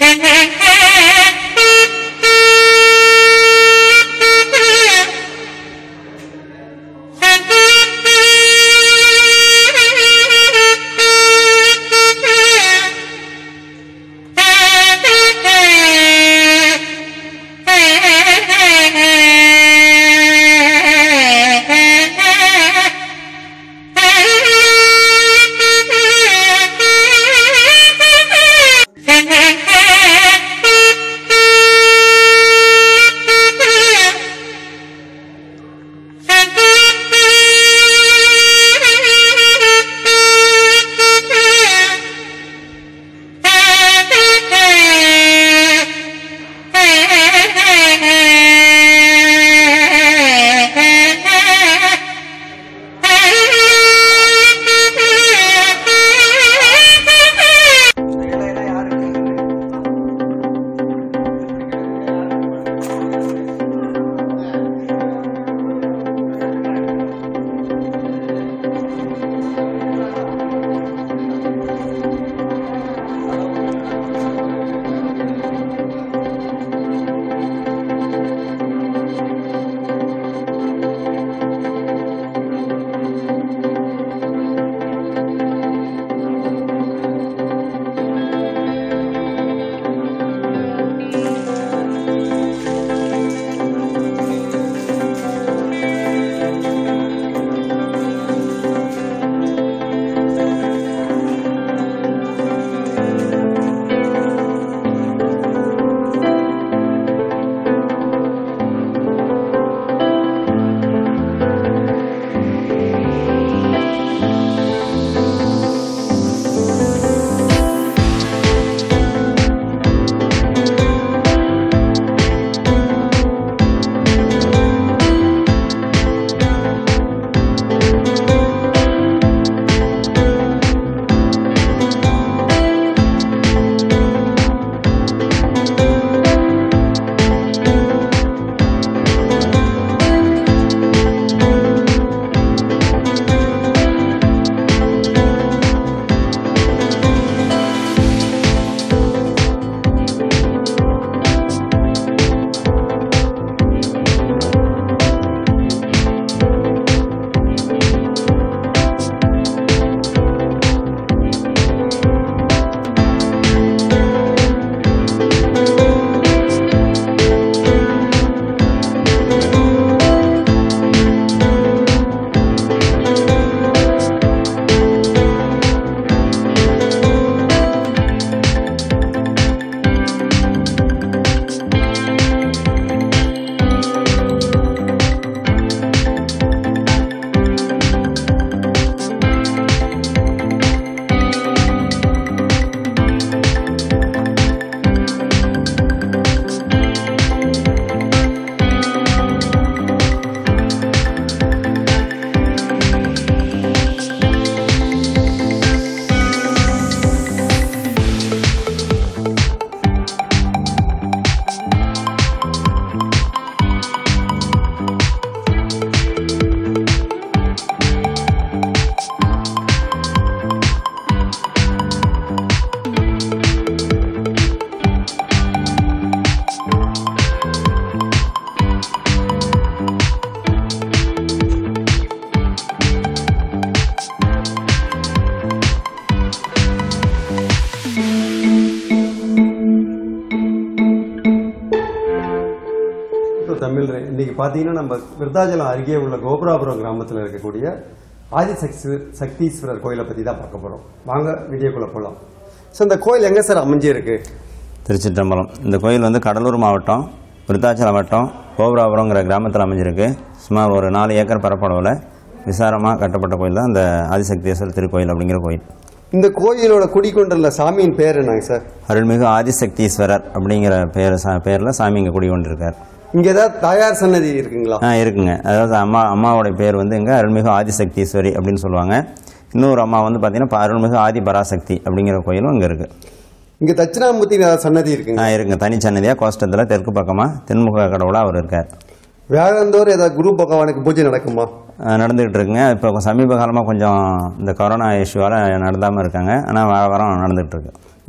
தமிழ் இன்னைக்கு பார்த்தீங்கன்னா நம்ம விருத்தாச்சலம் அருகே உள்ள கோபுராபுரம் கிராமத்தில் இருக்கக்கூடிய ஆதிசக்தி சக்தீஸ்வரர் கோயிலை பற்றி தான் பார்க்க போகிறோம் வாங்க வீடியோக்குள்ளே போகலாம் ஸோ இந்த கோயில் எங்கே சார் அமைஞ்சிருக்கு திருச்சிற்றம்பலம் இந்த கோயில் வந்து கடலூர் மாவட்டம் விருத்தாச்சலம் வட்டம் கோபுராபுரங்கிற கிராமத்தில் அமைஞ்சிருக்கு சுமார் ஒரு நாலு ஏக்கர் பரப்பளவில் விசாரமாக கட்டப்பட்ட கோயில் தான் இந்த ஆதிசக்தீஸ்வரர் திருக்கோயில் அப்படிங்கிற கோயில் இந்த கோயிலோட குடிக்கொண்டுள்ள சாமியின் பேர் என்னங்க சார் அருள்மிகு ஆதிசக்தீஸ்வரர் அப்படிங்கிற பேர் சா பேரில் சாமி இங்கே குடிகொண்டிருக்கார் இங்கே ஏதாவது தாயார் சன்னதி இருக்குங்களா ஆ இருக்குங்க அதாவது அம்மா அம்மாவோட பேர் வந்து இங்கே அருள்மிகு ஆதிசக்தீஸ்வரி அப்படின்னு சொல்லுவாங்க இன்னொரு அம்மா வந்து பார்த்தீங்கன்னா ப- அருள்மிகு ஆதி பராசக்தி அப்படிங்கிற கோயிலும் இங்கே இருக்குது இங்கே தட்சிணாமூர்த்தி ஏதாவது சன்னதி இருக்குங்க ஆ இருக்குங்க தனிச்சன்னதியாக கோஷ்டத்தில் தெற்கு பக்கமாக தென்முக கடவுளாக அவர் இருக்கார் வியாழந்தோறும் ஏதாவது குரு பகவானுக்கு பூஜை நடக்குமா அஹ் நடந்துகிட்டு இருக்குங்க இப்போ சமீப காலமாக கொஞ்சம் இந்த கொரோனா இஷ்யூவால் நடந்தாமல் இருக்காங்க ஆனால் வார வாரம் நடந்துகிட்டு இருக்கு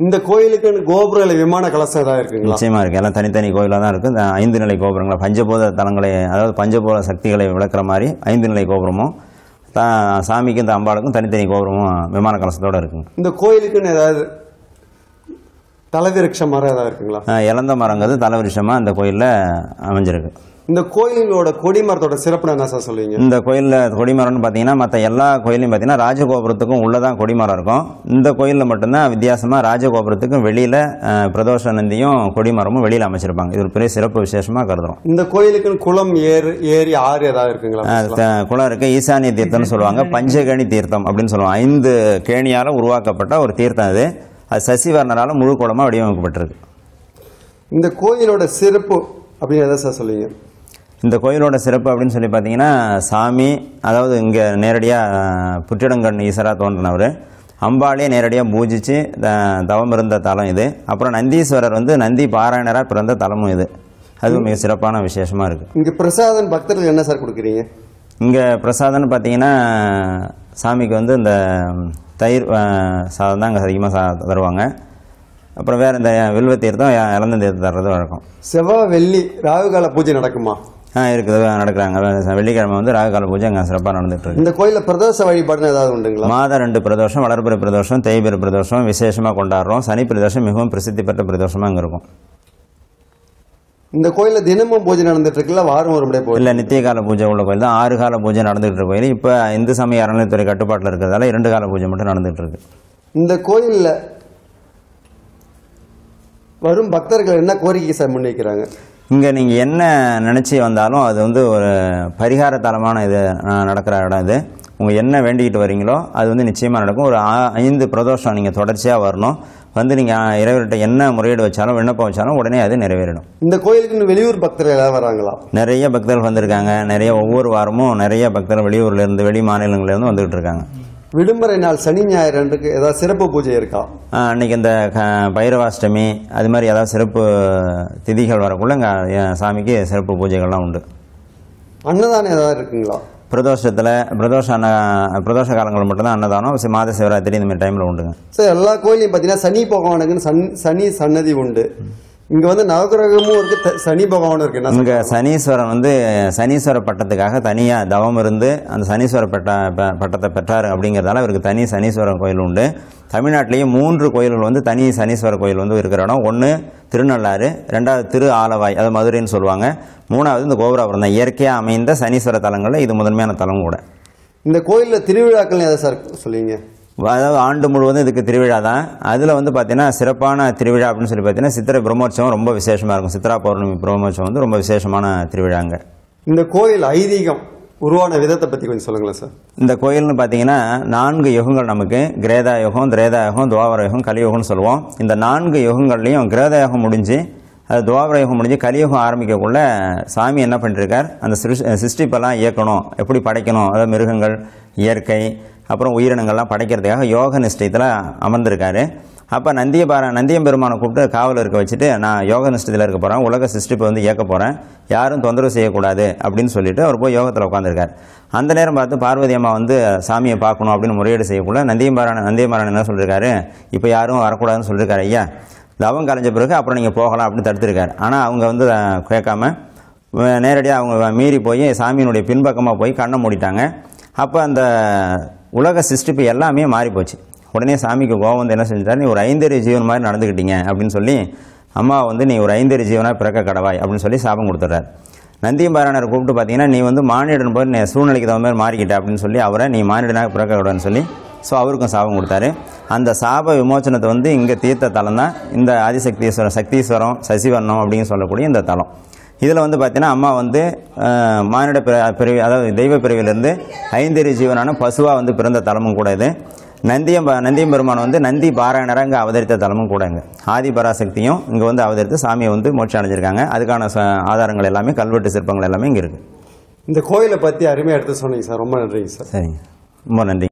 இந்த கோயிலுக்கு கோபுரம் இல்ல விமான கலசம் ஏதாவது இருக்குங்களா நிச்சயமா இருக்கு எல்லாம் தனித்தனி கோயிலாக தான் இருக்கு இந்த ஐந்து நிலை கோபுரங்களை பஞ்சபூத தலங்களை அதாவது பஞ்சபூத சக்திகளை விளக்குற மாதிரி ஐந்து நிலை கோபுரமும் த- சாமிக்கும் இந்த அம்பாளுக்கும் தனித்தனி கோபுரமும் விமான கலசத்தோட இருக்குங்க இந்த கோயிலுக்குன்னு ஏதாவது தலைவிருட்ச மரம் ஏதாவது இருக்குங்களா அஹ் இலந்த மரங்கிறது தலைவரிஷமா இந்த கோயிலில் அமைஞ்சிருக்கு இந்த கோயிலோட கொடிமரத்தோட சிறப்பு என்ன சார் சொல்லுவீங்க இந்த கோயிலில் கொடிமரம்னு பார்த்தீங்கன்னா மற்ற எல்லா கோயிலையும் பார்த்தீங்கன்னா ராஜகோபுரத்துக்கும் உள்ளதான் கொடிமரம் இருக்கும் இந்த கோயிலில் மட்டும்தான் வித்தியாசமாக ராஜகோபுரத்துக்கும் வெளியில் பிரதோஷ நந்தியும் கொடிமரமும் வெளியில் அமைச்சிருப்பாங்க இது ஒரு பெரிய சிறப்பு விசேஷமாக கருதுறோம் இந்த கோயிலுக்குன்னு குளம் ஏறு ஏரி ஆறு ஏதாவது இருக்குங்களா அஹ் த- குளம் இருக்கு ஈசானிய தீர்த்தம்னு சொல்லுவாங்க பஞ்சகேணி தீர்த்தம் அப்படின்னு சொல்லுவாங்க ஐந்து கேணியால் உருவாக்கப்பட்ட ஒரு தீர்த்தம் அது அது சசிவர்ணரால் முழு குளமாக வடிவமைக்கப்பட்டிருக்கு இந்த கோயிலோட சிறப்பு அப்படின்னு எதை சார் சொல்லுவீங்க இந்த கோயிலோட சிறப்பு அப்படின்னு சொல்லி பார்த்தீங்கன்னா சாமி அதாவது இங்கே நேரடியாக புற்றிடங்கண் ஈஸ்வரா தோன்றினவர் அம்பாலே நேரடியாக பூஜிச்சு த- தவம் இருந்த தலம் இது அப்புறம் நந்தீஸ்வரர் வந்து நந்தி பாராயணராக பிறந்த தலமும் இது அதுவும் மிக சிறப்பான விசேஷமாக இருக்குது இங்க பிரசாதம் பக்தர்கள் என்ன சார் கொடுக்குறீங்க இங்கே பிரசாதம்னு பார்த்தீங்கன்னா சாமிக்கு வந்து இந்த தயிர் அஹ், சாதம் தான் இங்கே அதிகமாக சா தருவாங்க அப்புறம் வேறு இந்த வில்வ தீர்த்தம் இளந்த தீர்த்தம் தர்றது வழக்கம் செவ்வாய் வெள்ளி ராகுகால பூஜை நடக்குமா ஆ இருக்குது நடக்கிறாங்க வெள்ளிக்கிழமை வந்து ராகுகால பூஜை அங்கே சிறப்பாக நடந்துட்டு இருக்கு இந்த கோயில்ல பிரதோஷ வழிபாடுன்னு ஏதாவது உண்டுங்களா மாதம் ரெண்டு பிரதோஷம் வளர்பிறை பிரதோஷம் தேய்பிறை பிரதோஷம் விசேஷமாக கொண்டாடுறோம் சனி பிரதோஷம் மிகவும் பிரசித்தி பெற்ற பிரதோஷமாக இங்கே இருக்கும் இந்த கோயில்ல தினமும் பூஜை நடந்துட்டு இருக்குல்ல வாரம் ஒரு முறை போகுது இல்லை நித்திய கால பூஜை உள்ள கோயில் தான் ஆறு கால பூஜை நடந்துகிட்டு இருக்க கோயில் இப்போ இந்து சமய அறநிலைத்துறை கட்டுப்பாட்டில் இருக்கிறதால இரண்டு கால பூஜை மட்டும் நடந்துகிட்டு இருக்கு இந்த கோயில்ல வரும் பக்தர்கள் என்ன கோரிக்கை சார் முன்வைக்கிறாங்க இங்கே நீங்கள் என்ன நினச்சி வந்தாலும் அது வந்து ஒரு பரிகார தலமான இது அஹ், நடக்கிற இடம் இது உங்கள் என்ன வேண்டிக்கிட்டு வரீங்களோ அது வந்து நிச்சயமாக நடக்கும் ஒரு ஆ- ஐந்து பிரதோஷம் நீங்கள் தொடர்ச்சியாக வரணும் வந்து நீங்கள் இறைவர்கிட்ட என்ன முறையீடு வச்சாலும் விண்ணப்பம் வச்சாலும் உடனே அது நிறைவேறிடும் இந்த கோயிலுக்கு இன்னும் வெளியூர் பக்தர்கள் ஏதாவது வராங்களா நிறைய பக்தர்கள் வந்திருக்காங்க நிறைய ஒவ்வொரு வாரமும் நிறைய பக்தர்கள் வெளியூர்ல இருந்து வெளி மாநிலங்கள்ல இருந்து வந்துகிட்டு இருக்காங்க விடுமுறை நாள் சனி ஞாயிறு அன்றைக்கு ஏதாவது சிறப்பு பூஜை இருக்கா ஆஹ் அன்னைக்கு இந்த க- பைரவாஷ்டமி அது மாதிரி ஏதாவது சிறப்பு திதிகள் வரக்குள்ள இங்கே சாமிக்கு சிறப்பு பூஜைகள்லாம் உண்டு அன்னதானம் ஏதாவது இருக்குங்களா பிரதோஷத்தில் பிரதோஷ அன்ன பிரதோஷ காலங்கள் மட்டும்தான் அன்னதானம் சி- மாத சிவராத்திரி இந்த மாதிரி டைமில் உண்டுங்க சார் எல்லா கோயிலையும் பார்த்தீங்கன்னா சனி பகவானுக்குன்னு சன் சனி சன்னதி உண்டு இங்க வந்து நவகிரகமும் இருக்கு த- சனி பகவானும் இருக்கு என்ன சார்? இங்கே சனீஸ்வரன் வந்து சனீஸ்வர பட்டத்துக்காக தனியாக தவம் இருந்து அந்த சனீஸ்வர பட்ட ப- பட்டத்தை பெற்றார் அப்படிங்கிறதால இவருக்கு தனி சனீஸ்வரன் கோயில் உண்டு தமிழ்நாட்டிலேயே மூன்று கோயில்கள் வந்து தனி சனீஸ்வர கோயில் வந்து இருக்கிற இடம் ஒன்று திருநள்ளாறு ரெண்டாவது திரு ஆலவாய் அது மதுரைன்னு சொல்லுவாங்க மூணாவது இந்த கோபுராபுரம் தான் இயற்கையாக அமைந்த சனீஸ்வர தலங்களில் இது முதன்மையான தலம் கூட இந்த கோயில்ல திருவிழாக்கள் எதை சார் சொல்லுவீங்க அதாவது ஆண்டு முழுவதும் இதுக்கு திருவிழா தான் அதில் வந்து பார்த்தீங்கன்னா சிறப்பான திருவிழா அப்படின்னு சொல்லி பார்த்தீங்கன்னா சித்திரை பிரம்மோற்சவம் ரொம்ப விசேஷமாக இருக்கும் சித்ரா பௌர்ணமி பிரம்மோற்சவம் வந்து ரொம்ப விசேஷமான திருவிழாங்க இந்த கோயில் ஐதீகம் உருவான விதத்தை பத்தி கொஞ்சம் சொல்லுங்களேன் சார் இந்த கோயில்னு பார்த்தீங்கன்னா நான்கு யுகங்கள் நமக்கு கிரேதா யுகம் திரேதா யுகம் துவாபர யுகம் கலியுகம்னு சொல்லுவோம் இந்த நான்கு யுகங்கள்லையும் கிரேதா யுகம் முடிஞ்சு அது துவாபர யுகம் முடிஞ்சு கலியுகம் ஆரம்பிக்கக்குள்ள சாமி என்ன பண்ணிருக்கார் அந்த சிருஷ்- சிருஷ்டிப்பெல்லாம் இயக்கணும் எப்படி படைக்கணும் அதாவது மிருகங்கள் இயற்கை அப்புறம் உயிரினங்கள்லாம் படைக்கிறதுக்காக யோக நிஷ்டயத்தில் அமர்ந்திருக்காரு அப்போ நந்தியபார நந்தியம்பெருமானை கூப்பிட்டு காவல் இருக்க வச்சுட்டு நான் யோக நிஷ்டத்தில் இருக்க போகிறேன் உலக சிருஷ்டிப்பை வந்து இயக்க போகிறேன் யாரும் தொந்தரவு செய்யக்கூடாது அப்படின்னு சொல்லிட்டு அவர் போய் யோகத்தில் உட்காந்துருக்கார் அந்த நேரம் பார்த்து பார்வதி அம்மா வந்து சாமியை பார்க்கணும் அப்படின்னு முறையீடு செய்யக்குள்ள நந்தியம்பாராயணன் நந்தியம்பாராயணன் என்ன சொல்லியிருக்காரு இப்போ யாரும் வரக்கூடாதுன்னு சொல்லியிருக்காரு ஐயா தவம் கலைஞ்ச பிறகு அப்புறம் நீங்கள் போகலாம் அப்படின்னு தடுத்திருக்காரு ஆனால் அவங்க வந்து அஹ், கேட்காம நேரடியாக அவங்க மீறி போய் சாமியினுடைய பின்பக்கமாக போய் கண்ணை மூடிட்டாங்க அப்போ அந்த உலக சிருஷ்டிப்பு எல்லாமே மாறி போச்சு உடனே சாமிக்கு கோவம் வந்து என்ன செஞ்சார் நீ ஒரு ஐந்தறி ஜீவன் மாதிரி நடந்துக்கிட்டீங்க அப்படின்னு சொல்லி அம்மா வந்து நீ ஒரு ஐந்தறி ஜீவனாக பிறக்க கடவாய் அப்படின்னு சொல்லி சாபம் கொடுத்துட்றாரு நந்தியம்பாராயணரை கூப்பிட்டு பார்த்தீங்கன்னா நீ வந்து மானிடன் போய் நீ சூழ்நிலைக்கு தகுந்த மாதிரி மாறிக்கிட்ட அப்படின்னு சொல்லி அவரை நீ மானிடனாக பிறக்க கூடாதுன்னு சொல்லி ஸோ அவருக்கும் சாபம் கொடுத்தாரு அந்த சாப விமோச்சனத்தை வந்து இங்கே தீர்த்த தலம் தான் இந்த ஆதிசக்தீஸ்வரம் சக்தீஸ்வரம் சசிவர்ணம் அப்படின்னு சொல்லக்கூடிய இந்த தலம் இதில் வந்து பார்த்தீங்கன்னா அம்மா வந்து அஹ், மானிட பிற- பிறவி அதாவது தெய்வ பிறவியிலிருந்து ஐந்தறி ஜீவனான பசுவாக வந்து பிறந்த தலமும் கூட இது நந்தியம் நந்தியம் பெருமான் வந்து நந்தி பாராயணராக இங்கே அவதரித்த தலமும் கூட இங்கே ஆதி பராசக்தியும் இங்கே வந்து அவதரித்து சாமியை வந்து மோட்சம் அடைஞ்சிருக்காங்க அதுக்கான ச- ஆதாரங்கள் எல்லாமே கல்வெட்டு சிற்பங்கள் எல்லாமே இங்கே இருக்குது இந்த கோயிலை பத்தி அருமையா எடுத்து சொன்னீங்க சார் ரொம்ப நன்றிங்க சார் சரிங்க ரொம்ப நன்றி